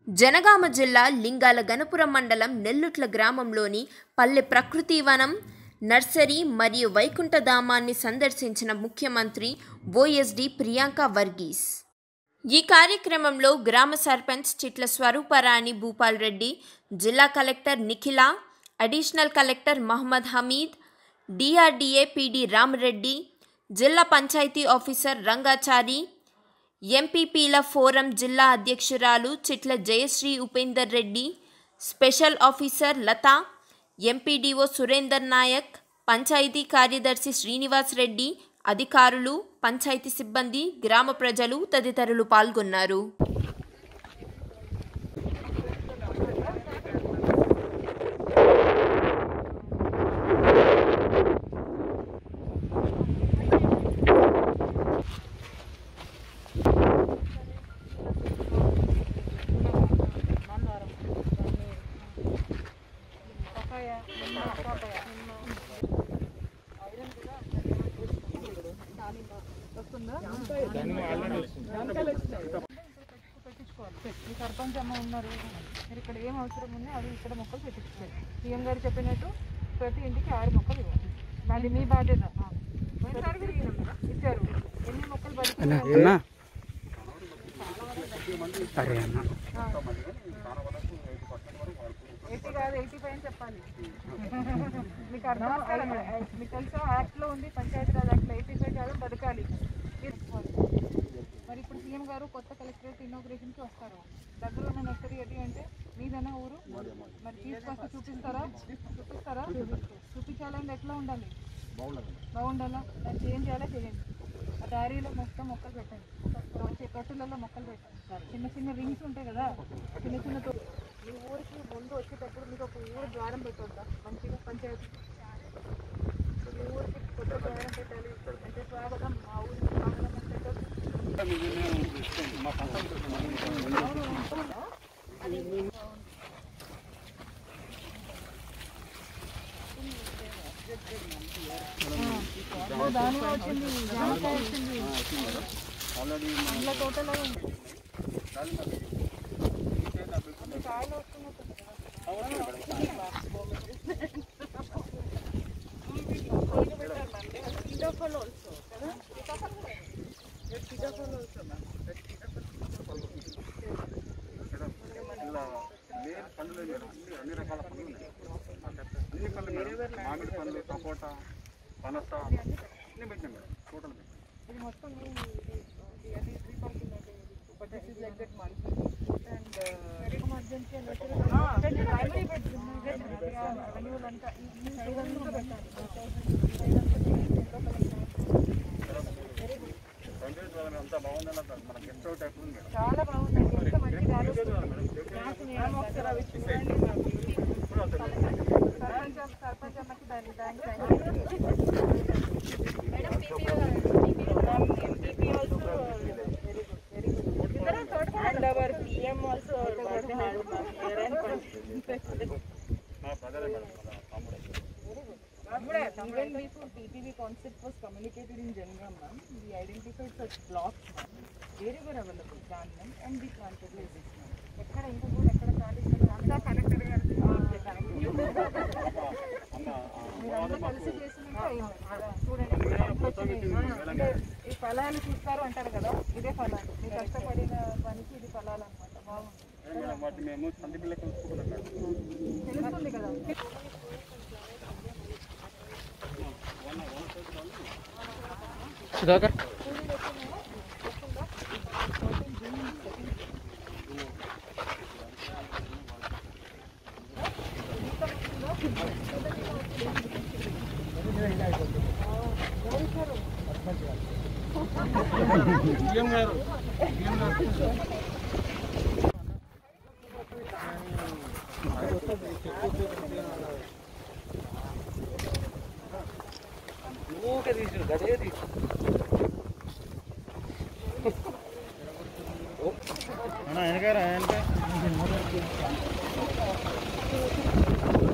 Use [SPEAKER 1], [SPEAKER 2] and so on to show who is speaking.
[SPEAKER 1] జనగామ జిల్లా లింగాల గణపురం మండలం నెల్లుట్ల గ్రామంలోని పల్లె ప్రకృతి వనం నర్సరీ మరియు వైకుంఠధామాన్ని సందర్శించిన ముఖ్యమంత్రి ఓఎస్డి ప్రియాంక వర్గీస్ ఈ కార్యక్రమంలో గ్రామ సర్పంచ్ చిట్ల స్వరూపరాణి భూపాల్ రెడ్డి జిల్లా collector Nikhila additional collector Mohammed Hameed DRDA PD Ramareddy జిల్లా పంచాయతీ ఆఫీసర్ రంగాచారి ఎంపీపీల ఫోరం జిల్లా అధ్యక్షురాలు Chitla Jayashree Upender Reddy special officer Latha MPDO Surender Naik panchayat కార్యదర్శి శ్రీనివాస్ రెడ్డి అధికారులు పంచాయతీ సిబ్బంది గ్రామ ప్రజలు తదితరులు పాల్గొన్నారు
[SPEAKER 2] పెట్టించుకోవాలి మీ సర్పంచ్ అమ్మ ఉన్నారు మీరు ఇక్కడ ఏం అవసరం ఉందో అది ఇక్కడ మొక్కలు పెట్టించుకోవాలి సీఎం గారు చెప్పినట్టు ప్రతి ఇంటికి ఆరు మొక్కలు ఇవ్వాలి అది మీ బాధ్యత పోయినసారి కూడా ఇచ్చాం కదా? ఇచ్చారు ఎన్ని మొక్కలు బతికినాయి
[SPEAKER 3] అన్నా అరే అన్న
[SPEAKER 2] ఎయిటీ కాదు ఎయిటీ ఫైవ్ అని చెప్పాలి మీకు అర్థం అవ్వాలి. మీకు తెలుసా యాక్ట్లో ఉంది పంచాయతీరాజ్ యాక్ట్లో ఎయిటీ ఫైవ్ కాదు బతకాలి మరి ఇప్పుడు సీఎం గారు కొత్త కలెక్టరేట్ ఇన్నోగ్రేషన్కి వస్తారు దగ్గర ఉన్న నర్సరీ ఎది అంటే మీదైనా ఊరు మరి తీసుకొస్తే చూపిస్తారా చూపిస్తారా చూపించాలంటే ఎట్లా ఉండాలి బాగుండాలా దాన్ని చేంజ్ చేయాలా చేయండి ఆ దారిలో మొత్తం మొక్కలు పెట్టండి వచ్చే కట్టులలో మొక్కలు పెట్టండి చిన్న చిన్న రింగ్స్ ఉంటాయి కదా చిన్న చిన్న తో- మీ ఊరికి ముందు వచ్చేటప్పుడు మీకు ఒక ఊరు ద్వారం పెట్టొద్దా మంచిగా పంచాయతీ మీ ఊరికి కొత్త ద్వారం పెట్టాలి అంటే స్వాగతం మా ఊరికి స్వాగతం అని పెట్టొద్దు ఓ దానిమ్మ వచ్చింది జామకాయ వచ్చింది అందులో తోటలో ఉంది అన్ని కాయలు వస్తున్నట్టుంది కదా. సీతాఫలం also, కదా? సీతాఫలం కూడా. Red సీతాఫలం also.
[SPEAKER 4] అన్ని రకాల పండ్లు ఉన్నాయి అన్ని పళ్ళు మేడం మామిడి పండ్లు సపోటా పనస అన్ని పెట్టినాం మేడం టోటల్ పెట్టినాం
[SPEAKER 2] ఇది మొత్తం మీ ఇది ఇది అది ట్రీ పార్కింగ్ అంటే but this is like that month and very emergency and primary bedroom renewal అంతా ఈ ఈ సైడ్ అంతా పెట్టాలి
[SPEAKER 4] పంచాయతీ వాళ్ళని అంతా బాగుందని అంటారు. మన గెస్ట్ హౌస్ టైప్ ఉంది మేడం
[SPEAKER 2] చాలా బాగుంది ఎంత మంచి గాలి వస్తుంది. నాకు ఒకసారి అవి చూడండి సర్పంచ్ అమ్మ- సర్పంచ్ అమ్మకి దాని దాని
[SPEAKER 5] and our PM also worked hard here and
[SPEAKER 4] మా ప్రజలే మేడం మన తమ్ముడే
[SPEAKER 5] even before PPV concept was communicated in Jangam, ma'am, we identified such blocks wherever available, Gandham, and we planted like this, ma'am.
[SPEAKER 2] ఎక్కడ ఇంకా కూడా ఎక్కడ సాధిస్తారు అంతా కలెక్టర్ గారు
[SPEAKER 4] అన్న
[SPEAKER 2] మీరంతా కలిసి చేసినాక అయింది. చూడండి ఎంత వచ్చినాయి. అంటే ఈ ఫలాలు చూస్తారు అంటారు కదా ఇదే ఫలాలు మీరు కష్టపడిన పనికి ఇది ఫలాలు అనమాట బాగుంది
[SPEAKER 4] ఏం మేడం వాటి మేము సంధి పిల్లకి చూసుకుంటాం మేడం
[SPEAKER 2] తెలుస్తుంది కదా
[SPEAKER 3] సుధాకర్
[SPEAKER 4] వెనకారా వెనక